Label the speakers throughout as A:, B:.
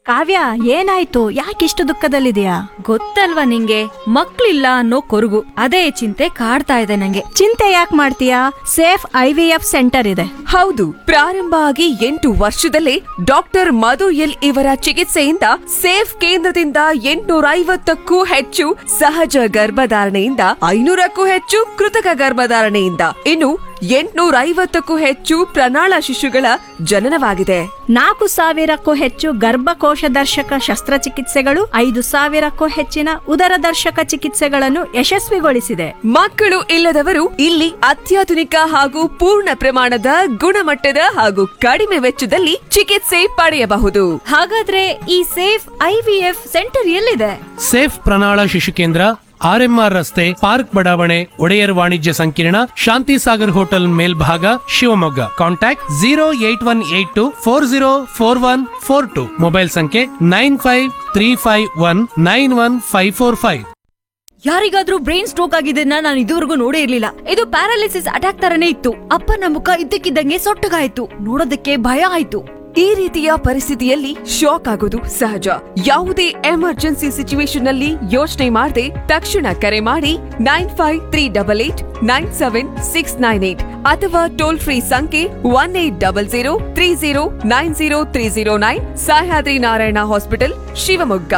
A: ಕಾವ್ಯ ಏನಾಯ್ತು ಯಾಕಿಷ್ಟು ದುಃಖದಲ್ಲಿದೆಯಾ
B: ಗೊತ್ತಲ್ವಾ ನಿಂಗೆ ಮಕ್ಳಿಲ್ಲ ಅನ್ನೋ ಕೊರಗು ಅದೇ ಚಿಂತೆ ಕಾಡ್ತಾ ಇದೆ ನಂಗೆ
A: ಚಿಂತೆ ಯಾಕೆ ಮಾಡ್ತೀಯಾ safe I V F centre ಇದೆ
C: ಹೌದು ಪ್ರಾರಂಭ ಆಗಿ ಎಂಟು ವರ್ಷದಲ್ಲೇ ಡಾಕ್ಟರ್ ಮಧು ಎಲ್ ಇವರ ಚಿಕಿತ್ಸೆಯಿಂದ ಸೇಫ್ ಕೇಂದ್ರದಿಂದ ಎಂಟುನೂರ ಐವತ್ತಕ್ಕೂ ಹೆಚ್ಚು ಸಹಜ ಗರ್ಭಧಾರಣೆಯಿಂದ ಐನೂರಕ್ಕೂ ಹೆಚ್ಚು ಕೃತಕ ಗರ್ಭಧಾರಣೆಯಿಂದ ಇನ್ನು ಎಂಟುನೂರ ಐವತ್ತಕ್ಕೂ ಹೆಚ್ಚು ಪ್ರಣಾಳ ಶಿಶುಗಳ ಜನನವಾಗಿದೆ
A: ನಾಲ್ಕು ಸಾವಿರಕ್ಕೂ ಹೆಚ್ಚು ಗರ್ಭಕೋಶ ದರ್ಶಕ ಶಸ್ತ್ರಚಿಕಿತ್ಸೆಗಳು ಐದು ಸಾವಿರಕ್ಕೂ ಹೆಚ್ಚಿನ ಉದರ ದರ್ಶಕ ಚಿಕಿತ್ಸೆಗಳನ್ನು ಯಶಸ್ವಿಗೊಳಿಸಿದೆ
C: ಮಕ್ಕಳು ಇಲ್ಲದವರು ಇಲ್ಲಿ ಅತ್ಯಾಧುನಿಕ ಹಾಗೂ ಪೂರ್ಣ ಪ್ರಮಾಣದ ಗುಣಮಟ್ಟದ ಹಾಗೂ ಕಡಿಮೆ ವೆಚ್ಚದಲ್ಲಿ ಚಿಕಿತ್ಸೆ ಪಡೆಯಬಹುದು
B: ಹಾಗಾದ್ರೆ ಈ ಸೇಫ್ ಐವಿಎಫ್ ಸೆಂಟರ್ ಎಲ್ಲಿದೆ
D: ಸೇಫ್ ಪ್ರಣಾಳ ಶಿಶು ಕೇಂದ್ರ ಆರ್ಎಂಆರ್ ರಸ್ತೆ ಪಾರ್ಕ್ ಬಡಾವಣೆ ಒಡೆಯರ್ ವಾಣಿಜ್ಯ ಸಂಕೀರ್ಣ ಶಾಂತಿ ಸಾಗರ್ ಹೋಟೆಲ್ ಮೇಲ್ಭಾಗ Shivamogga contact zero eight one eight two four zero four one four two mobile ಸಂಖ್ಯೆ nine five three five one nine one five four five
B: ಯಾರಿಗಾದ್ರೂ ಬ್ರೈನ್ ಸ್ಟ್ರೋಕ್ ಆಗಿದ್ದನ್ನ ನಾನು ಇದುವರೆಗೂ ನೋಡೇ ಇರ್ಲಿಲ್ಲ ಇದು ಪ್ಯಾರಾಲಿಸಿಸ್ ಅಟ್ಯಾಕ್ ತರನೇ ಇತ್ತು ಅಪ್ಪನ ಮುಖ ಇದ್ದಕ್ಕಿದ್ದಂಗೆ ಸೊಟ್ಟಗಾಯ್ತು ನೋಡೋದಕ್ಕೆ ಭಯ ಆಯ್ತು
C: ಈ ರೀತಿಯ ಪರಿಸ್ಥಿತಿಯಲ್ಲಿ ಶಾಕ್ ಆಗೋದು ಸಹಜ ಯಾವುದೇ ಎಮರ್ಜೆನ್ಸಿ ಸಿಚುವೇಶನ್ ನಲ್ಲಿ ಯೋಚನೆ ಮಾಡದೆ ತಕ್ಷಣ ಕರೆ ಮಾಡಿ nine five three double eight nine seven six nine eight ಅಥವಾ ಟೋಲ್ ಫ್ರೀ ಸಂಖ್ಯೆ one eight double zero three zero nine zero three zero nine Sahyadri Narayana hospital Shivamogga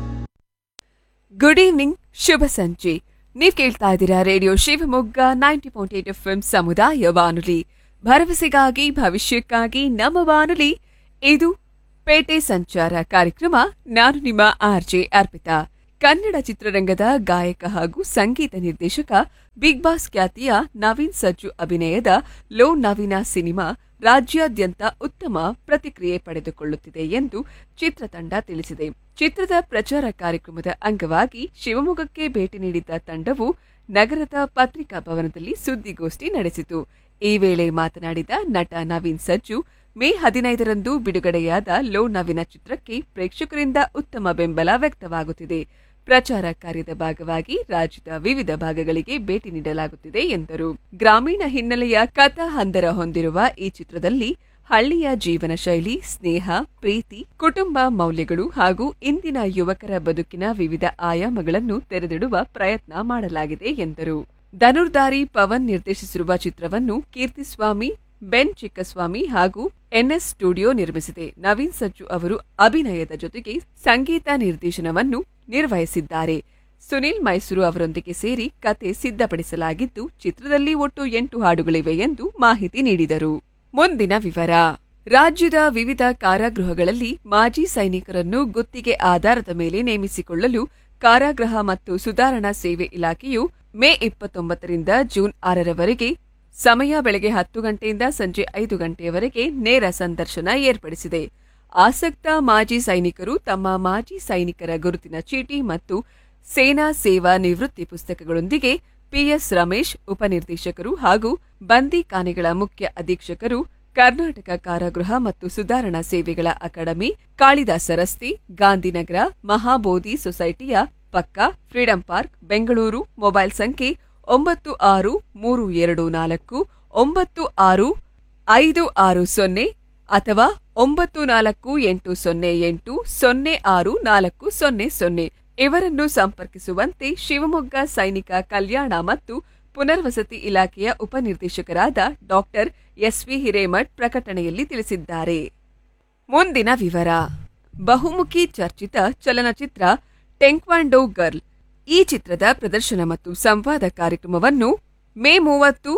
C: good evening ಶುಭ ಸಂಜೆ ನೀವ್ ಕೇಳ್ತಾ ಇದ್ದೀರಾ radio Shivamogga ninety point eight F ಸಮುದಾಯ ಬಾನುಲಿ ಭರವಸೆಗಾಗಿ ಭವಿಷ್ಯಕ್ಕಾಗಿ ನಮ್ಮ ಬಾನುಲಿ ಇದು ಪೇಟೆ ಸಂಚಾರ ಕಾರ್ಯಕ್ರಮ ನಾನು ನಿಮ್ಮ ಆರ್ಜೆ ಅರ್ಪಿತಾ ಕನ್ನಡ ಚಿತ್ರರಂಗದ ಗಾಯಕ ಹಾಗೂ ಸಂಗೀತ ನಿರ್ದೇಶಕ ಬಿಗ್ ಬಾಸ್ ಖ್ಯಾತಿಯ ನವೀನ್ ಸಜ್ಜು ಅಭಿನಯದ ಲೋ ನವೀನ ಸಿನಿಮಾ ರಾಜ್ಯಾದ್ಯಂತ ಉತ್ತಮ ಪ್ರತಿಕ್ರಿಯೆ ಪಡೆದುಕೊಳ್ಳುತ್ತಿದೆ ಎಂದು ಚಿತ್ರತಂಡ ತಿಳಿಸಿದೆ ಚಿತ್ರದ ಪ್ರಚಾರ ಕಾರ್ಯಕ್ರಮದ ಅಂಗವಾಗಿ ಶಿವಮೊಗ್ಗಕ್ಕೆ ಭೇಟಿ ನೀಡಿದ್ದ ತಂಡವು ನಗರದ ಪತ್ರಿಕಾ ಭವನದಲ್ಲಿ ಸುದ್ದಿಗೋಷ್ಠಿ ನಡೆಸಿತು ಈ ವೇಳೆ ಮಾತನಾಡಿದ ನಟ ನವೀನ್ ಸಜ್ಜು ಮೇ ಹದಿನೈದರಂದು ಬಿಡುಗಡೆಯಾದ ಲೋ ನವೀನ ಚಿತ್ರಕ್ಕೆ ಪ್ರೇಕ್ಷಕರಿಂದ ಉತ್ತಮ ಬೆಂಬಲ ವ್ಯಕ್ತವಾಗುತ್ತಿದೆ ಪ್ರಚಾರ ಕಾರ್ಯದ ಭಾಗವಾಗಿ ರಾಜ್ಯದ ವಿವಿಧ ಭಾಗಗಳಿಗೆ ಭೇಟಿ ನೀಡಲಾಗುತ್ತಿದೆ ಎಂದರು ಗ್ರಾಮೀಣ ಹಿನ್ನೆಲೆಯ ಕಥಾ ಹಂದರ ಹೊಂದಿರುವ ಈ ಚಿತ್ರದಲ್ಲಿ ಹಳ್ಳಿಯ ಜೀವನ ಶೈಲಿ ಸ್ನೇಹ ಪ್ರೀತಿ ಕುಟುಂಬ ಮೌಲ್ಯಗಳು ಹಾಗೂ ಇಂದಿನ ಯುವಕರ ಬದುಕಿನ ವಿವಿಧ ಆಯಾಮಗಳನ್ನು ತೆರೆದಿಡುವ ಪ್ರಯತ್ನ ಮಾಡಲಾಗಿದೆ ಎಂದರು ಧನುರ್ಧಾರಿ ಪವನ್ ನಿರ್ದೇಶಿಸಿರುವ ಚಿತ್ರವನ್ನು ಕೀರ್ತಿಸ್ವಾಮಿ ಬೆನ್ ಚಿಕ್ಕಸ್ವಾಮಿ ಹಾಗೂ ಎನ್ಎಸ್ ಸ್ಟುಡಿಯೋ ನಿರ್ಮಿಸಿದೆ ನವೀನ್ ಸಜ್ಜು ಅವರು ಅಭಿನಯದ ಜೊತೆಗೆ ಸಂಗೀತ ನಿರ್ದೇಶನವನ್ನು ನಿರ್ವಹಿಸಿದ್ದಾರೆ ಸುನಿಲ್ ಮೈಸೂರು ಅವರೊಂದಿಗೆ ಸೇರಿ ಕತೆ ಸಿದ್ಧಪಡಿಸಲಾಗಿದ್ದು ಚಿತ್ರದಲ್ಲಿ ಒಟ್ಟು ಎಂಟು ಹಾಡುಗಳಿವೆ ಎಂದು ಮಾಹಿತಿ ನೀಡಿದರು ಮುಂದಿನ ವಿವರ ರಾಜ್ಯದ ವಿವಿಧ ಕಾರಾಗೃಹಗಳಲ್ಲಿ ಮಾಜಿ ಸೈನಿಕರನ್ನು ಗುತ್ತಿಗೆ ಆಧಾರದ ಮೇಲೆ ನೇಮಿಸಿಕೊಳ್ಳಲು ಕಾರಾಗೃಹ ಮತ್ತು ಸುಧಾರಣಾ ಸೇವೆ ಇಲಾಖೆಯು ಮೇ ಇಪ್ಪತ್ತೊಂಬತ್ತರಿಂದ ಜೂನ್ ಆರರವರೆಗೆ ಸಮಯ ಬೆಳಗ್ಗೆ ಹತ್ತು ಗಂಟೆಯಿಂದ ಸಂಜೆ ಐದು ಗಂಟೆಯವರೆಗೆ ನೇರ ಸಂದರ್ಶನ ಏರ್ಪಡಿಸಿದೆ ಆಸಕ್ತ ಮಾಜಿ ಸೈನಿಕರು ತಮ್ಮ ಮಾಜಿ ಸೈನಿಕರ ಗುರುತಿನ ಚೀಟಿ ಮತ್ತು ಸೇನಾ ಸೇವಾ ನಿವೃತ್ತಿ ಪುಸ್ತಕಗಳೊಂದಿಗೆ ಪಿಎಸ್ ರಮೇಶ್ ಉಪನಿರ್ದೇಶಕರು ಹಾಗೂ ಬಂದಿಖಾನೆಗಳ ಮುಖ್ಯ ಅಧೀಕ್ಷಕರು ಕರ್ನಾಟಕ ಕಾರಾಗೃಹ ಮತ್ತು ಸುಧಾರಣಾ ಸೇವೆಗಳ ಅಕಾಡೆಮಿ ಕಾಳಿದಾಸ ರಸ್ತೆ ಗಾಂಧಿನಗರ ಮಹಾಬೋಧಿ ಸೊಸೈಟಿಯ ಪಕ್ಕ ಫ್ರೀಡಂ ಪಾರ್ಕ್ ಬೆಂಗಳೂರು ಮೊಬೈಲ್ ಸಂಖ್ಯೆ ಒಂಬತ್ತು ಆರು ಮೂರು ಎರಡು ನಾಲ್ಕು ಒಂಬತ್ತು ಆರು ಐದು ಆರು ಸೊನ್ನೆ ಅಥವಾ ಒಂಬತ್ತು ನಾಲ್ಕು ಎಂಟು ಸೊನ್ನೆ ಎಂಟು ಸೊನ್ನೆ ಆರು ನಾಲ್ಕು ಸೊನ್ನೆ ಸೊನ್ನೆ ಇವರನ್ನು ಸಂಪರ್ಕಿಸುವಂತೆ ಶಿವಮೊಗ್ಗ ಸೈನಿಕ ಕಲ್ಯಾಣ ಮತ್ತು ಪುನರ್ವಸತಿ ಇಲಾಖೆಯ ಉಪನಿರ್ದೇಶಕರಾದ ಡಾಕ್ಟರ್ ಎಸ್ವಿ ಹಿರೇಮಠ್ ಪ್ರಕಟಣೆಯಲ್ಲಿ ತಿಳಿಸಿದ್ದಾರೆ ಮುಂದಿನ ವಿವರ ಬಹುಮುಖಿ ಚರ್ಚಿತ ಚಲನಚಿತ್ರ ಟೆಂಕ್ವಾಂಡೋ ಗರ್ಲ್ ಈ ಚಿತ್ರದ ಪ್ರದರ್ಶನ ಮತ್ತು ಸಂವಾದ ಕಾರ್ಯಕ್ರಮವನ್ನು ಮೇ ಮೂವತ್ತು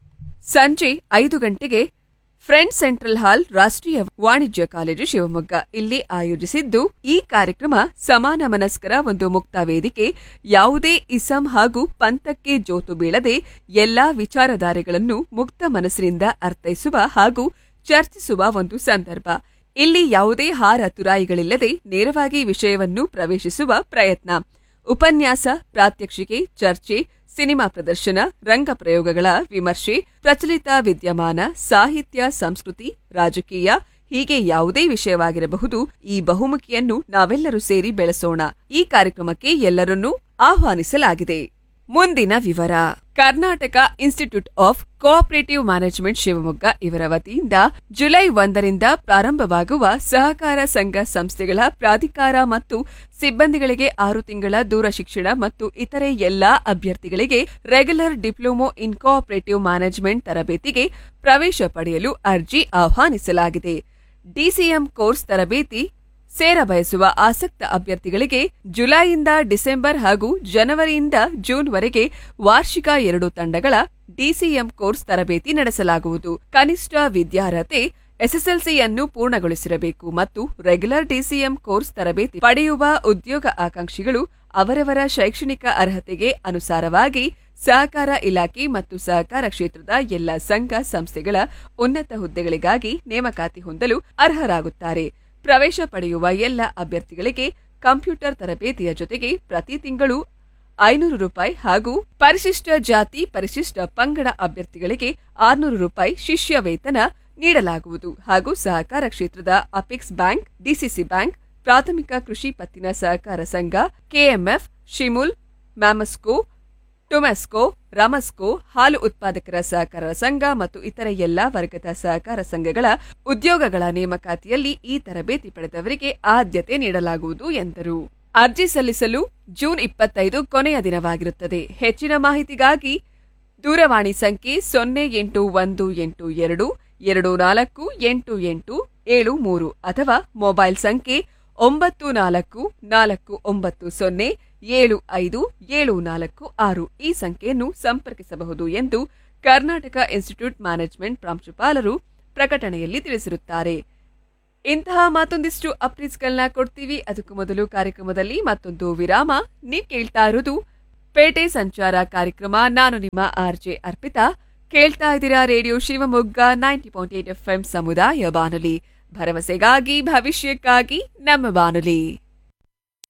C: ಸಂಜೆ ಐದು ಗಂಟೆಗೆ ಫ್ರೆಂಡ್ ಸೆಂಟ್ರಲ್ ಹಾಲ್ ರಾಷ್ಟ್ರೀಯ ವಾಣಿಜ್ಯ ಕಾಲೇಜು ಶಿವಮೊಗ್ಗ ಇಲ್ಲಿ ಆಯೋಜಿಸಿದ್ದು ಈ ಕಾರ್ಯಕ್ರಮ ಸಮಾನ ಮನಸ್ಕರ ಒಂದು ಮುಕ್ತ ವೇದಿಕೆ ಯಾವುದೇ ಇಸಂ ಹಾಗೂ ಪಂಥಕ್ಕೆ ಜೋತು ಬೀಳದೆ ಎಲ್ಲಾ ವಿಚಾರಧಾರೆಗಳನ್ನು ಮುಕ್ತ ಮನಸ್ಸಿನಿಂದ ಅರ್ಥೈಸುವ ಹಾಗೂ ಚರ್ಚಿಸುವ ಒಂದು ಸಂದರ್ಭ ಇಲ್ಲಿ ಯಾವುದೇ ಹಾರ ತುರಾಯಿಗಳಿಲ್ಲದೆ ನೇರವಾಗಿ ವಿಷಯವನ್ನು ಪ್ರವೇಶಿಸುವ ಪ್ರಯತ್ನ ಉಪನ್ಯಾಸ ಪ್ರಾತ್ಯಕ್ಷಿಕೆ ಚರ್ಚೆ ಸಿನಿಮಾ ಪ್ರದರ್ಶನ ರಂಗ ಪ್ರಯೋಗಗಳ ವಿಮರ್ಶೆ ಪ್ರಚಲಿತ ವಿದ್ಯಮಾನ ಸಾಹಿತ್ಯ ಸಂಸ್ಕೃತಿ ರಾಜಕೀಯ ಹೀಗೆ ಯಾವುದೇ ವಿಷಯವಾಗಿರಬಹುದು ಈ ಬಹುಮುಖಿಯನ್ನು ನಾವೆಲ್ಲರೂ ಸೇರಿ ಬೆಳೆಸೋಣ ಈ ಕಾರ್ಯಕ್ರಮಕ್ಕೆ ಎಲ್ಲರನ್ನೂ ಆಹ್ವಾನಿಸಲಾಗಿದೆ ಮುಂದಿನ ವಿವರ Karnataka institute of cooperative management Shivamogga ಇವರ ವತಿಯಿಂದ ಜುಲೈ ಒಂದರಿಂದ ಪ್ರಾರಂಭವಾಗುವ ಸಹಕಾರ ಸಂಘ ಸಂಸ್ಥೆಗಳ ಪ್ರಾಧಿಕಾರ ಮತ್ತು ಸಿಬ್ಬಂದಿಗಳಿಗೆ ಆರು ತಿಂಗಳ ದೂರ ಶಿಕ್ಷಣ ಮತ್ತು ಇತರೆ ಎಲ್ಲಾ ಅಭ್ಯರ್ಥಿಗಳಿಗೆ regular diploma in cooperative management ತರಬೇತಿಗೆ ಪ್ರವೇಶ ಪಡೆಯಲು ಅರ್ಜಿ ಆಹ್ವಾನಿಸಲಾಗಿದೆ ಡಿಸಿಎಂ ಕೋರ್ಸ್ ತರಬೇತಿ ಸೇರ ಬಯಸುವ ಆಸಕ್ತ ಅಭ್ಯರ್ಥಿಗಳಿಗೆ ಜುಲೈಯಿಂದ ಡಿಸೆಂಬರ್ ಹಾಗೂ ಜನವರಿಯಿಂದ ಜೂನ್ವರೆಗೆ ವಾರ್ಷಿಕ ಎರಡು ತಂಡಗಳ ಡಿಸಿಎಂ ಕೋರ್ಸ್ ತರಬೇತಿ ನಡೆಸಲಾಗುವುದು ಕನಿಷ್ಠ ವಿದ್ಯಾರ್ಹತೆ ಎಸ್ಎಸ್ಎಲ್ಸಿಯನ್ನು ಪೂರ್ಣಗೊಳಿಸಿರಬೇಕು ಮತ್ತು ರೆಗ್ಯುಲರ್ ಡಿಸಿಎಂ ಕೋರ್ಸ್ ತರಬೇತಿ ಪಡೆಯುವ ಉದ್ಯೋಗ ಆಕಾಂಕ್ಷಿಗಳು ಅವರವರ ಶೈಕ್ಷಣಿಕ ಅರ್ಹತೆಗೆ ಅನುಸಾರವಾಗಿ ಸಹಕಾರ ಇಲಾಖೆ ಮತ್ತು ಸಹಕಾರ ಕ್ಷೇತ್ರದ ಎಲ್ಲ ಸಂಘ ಸಂಸ್ಥೆಗಳ ಉನ್ನತ ಹುದ್ದೆಗಳಿಗಾಗಿ ನೇಮಕಾತಿ ಹೊಂದಲು ಅರ್ಹರಾಗುತ್ತಾರೆ ಪ್ರವೇಶ ಪಡೆಯುವ ಎಲ್ಲ ಅಭ್ಯರ್ಥಿಗಳಿಗೆ ಕಂಪ್ಯೂಟರ್ ತರಬೇತಿಯ ಜೊತೆಗೆ ಪ್ರತಿ ತಿಂಗಳು ಐನೂರು ರೂಪಾಯಿ ಹಾಗೂ ಪರಿಶಿಷ್ಟ ಜಾತಿ ಪರಿಶಿಷ್ಟ ಪಂಗಡ ಅಭ್ಯರ್ಥಿಗಳಿಗೆ ಆರ್ನೂರು ರೂಪಾಯಿ ಶಿಷ್ಯ ವೇತನ ನೀಡಲಾಗುವುದು ಹಾಗೂ ಸಹಕಾರ ಕ್ಷೇತ್ರದ ಅಪೆಕ್ಸ್ ಬ್ಯಾಂಕ್ ಡಿಸಿಸಿ ಬ್ಯಾಂಕ್ ಪ್ರಾಥಮಿಕ ಕೃಷಿ ಪತ್ತಿನ ಸಹಕಾರ ಸಂಘ ಕೆಎಂಎಫ್ ಶಿಮುಲ್ ಮ್ಯಾಮಸ್ಕೋ ಟೊಮೆಸ್ಕೋ ರಮಸ್ಕೋ ಹಾಲು ಉತ್ಪಾದಕರ ಸಹಕಾರ ಸಂಘ ಮತ್ತು ಇತರ ಎಲ್ಲಾ ವರ್ಗದ ಸಹಕಾರ ಸಂಘಗಳ ಉದ್ಯೋಗಗಳ ನೇಮಕಾತಿಯಲ್ಲಿ ಈ ತರಬೇತಿ ಪಡೆದವರಿಗೆ ಆದ್ಯತೆ ನೀಡಲಾಗುವುದು ಎಂದರು ಅರ್ಜಿ ಸಲ್ಲಿಸಲು ಜೂನ್ ಇಪ್ಪತ್ತೈದು ಕೊನೆಯ ದಿನವಾಗಿರುತ್ತದೆ ಹೆಚ್ಚಿನ ಮಾಹಿತಿಗಾಗಿ ದೂರವಾಣಿ ಸಂಖ್ಯೆ ಸೊನ್ನೆ ಎಂಟು ಒಂದು ಎಂಟು ಎರಡು ಎರಡು ನಾಲ್ಕು ಎಂಟು ಎಂಟು ಏಳು ಮೂರು ಅಥವಾ ಮೊಬೈಲ್ ಸಂಖ್ಯೆ ಒಂಬತ್ತು ನಾಲ್ಕು ನಾಲ್ಕು ಒಂಬತ್ತು ಸೊನ್ನೆ ಏಳು ಐದು ಏಳು ನಾಲ್ಕು ಆರು ಈ ಸಂಖ್ಯೆಯನ್ನು ಸಂಪರ್ಕಿಸಬಹುದು ಎಂದು ಕರ್ನಾಟಕ ಇನ್ಸ್ಟಿಟ್ಯೂಟ್ ಮ್ಯಾನೇಜ್ಮೆಂಟ್ ಪ್ರಾಂಶುಪಾಲರು ಪ್ರಕಟಣೆಯಲ್ಲಿ ತಿಳಿಸಿರುತ್ತಾರೆ ಇಂತಹ ಮತ್ತೊಂದಿಷ್ಟು ಅಪ್ಡೇಟ್ಸ್ಗಳನ್ನ ಕೊಡ್ತೀವಿ ಅದಕ್ಕೂ ಮೊದಲು ಕಾರ್ಯಕ್ರಮದಲ್ಲಿ ಮತ್ತೊಂದು ವಿರಾಮ ನೀವ್ ಕೇಳ್ತಾ ಇರೋದು ಪೇಟೆ ಸಂಚಾರ ಕಾರ್ಯಕ್ರಮ ನಾನು ನಿಮ್ಮ ಆರ್ಜೆ ಅರ್ಪಿತಾ ಕೇಳ್ತಾ ಇದ್ದೀರಾ radio Shivamogga ninety point eight F ಸಮುದಾಯ ಬಾನುಲಿ ಭರವಸೆಗಾಗಿ ಭವಿಷ್ಯಕ್ಕಾಗಿ ನಮ್ಮ ಬಾನುಲಿ